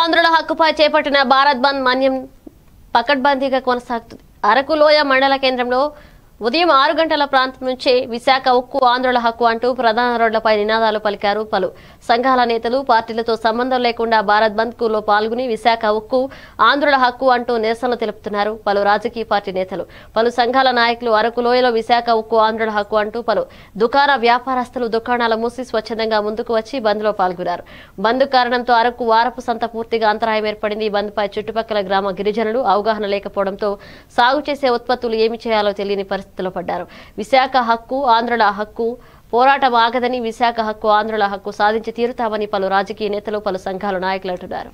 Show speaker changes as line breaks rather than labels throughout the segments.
ఆంధ్రుల హక్కుపై చేపట్టిన భారత్ బంద్ మన్యం పకడ్బందీగా కొనసాగుతుంది అరకు లోయ మండల కేంద్రంలో ఉదయం ఆరు గంటల ప్రాంతం నుంచే విశాఖ ఉక్కు ఆంధ్రుల హక్కు అంటూ ప్రధాన రోడ్లపై నినాదాలు పలికారు పలు సంఘాల నేతలు పార్టీలతో సంబంధం లేకుండా భారత్ బంద్ కు లో పాల్గొని విశాఖ ఉక్కు ఆంధ్రుల హక్కు అంటూ నిరసనలు తెలుపుతున్నారు పలు రాజకీయ పార్టీ నేతలు పలు సంఘాల నాయకులు అరకు లోయలో విశాఖ ఉక్కు ఆంధ్రుల హక్కు అంటూ పలు దుకాణ వ్యాపారస్తులు దుకాణాల మూసి స్వచ్ఛందంగా ముందుకు వచ్చి బంద్ లో పాల్గొన్నారు బంద్ కారణంతో అరకు వారపు సంత పూర్తిగా అంతరాయం ఏర్పడింది ఈ బంద్ పై చుట్టుపక్కల గ్రామ గిరిజనులు అవగాహన లేకపోవడంతో సాగు చేసే ఉత్పత్తులు ఏమి చేయాలో తెలియని పరిస్థితిలో పడ్డారు విశాఖ హక్కు ఆంధ్రుల హక్కు పోరాటం ఆగదని విశాఖ హక్కు ఆంధ్రుల హక్కు సాధించి తీరుతామని పలు రాజకీయ నేతలు పలు సంఘాల నాయకులు అంటున్నారు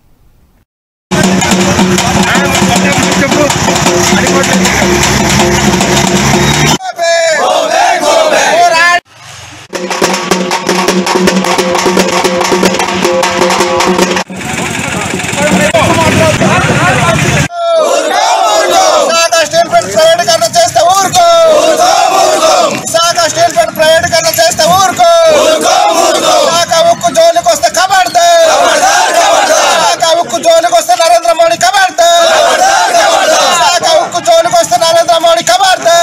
విశాఖ స్టీల్ ప్లాంట్ ప్రైవేటీకరణ చేస్తే ఊరుకో విశాఖ స్టీల్ ప్లాంట్ ప్రైవేటీకరణ చేస్తే ఊరుకో విశాఖ ఉక్కు జోలికి వస్తే కబడ్దే విశాఖ ఉక్కు జోలికి వస్తే నరేంద్ర మోడీ కబడ్దే విశాఖ ఉక్కు జోలికి వస్తే నరేంద్ర మోడీ కబడ్దే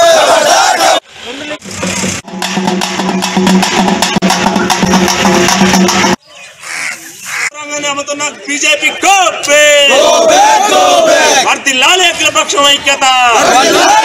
రంగాన్ని అమ్ముతున్న బీజేపీ కోపే వర్దిల్లాలి అఖిల పక్షం ఐక్యత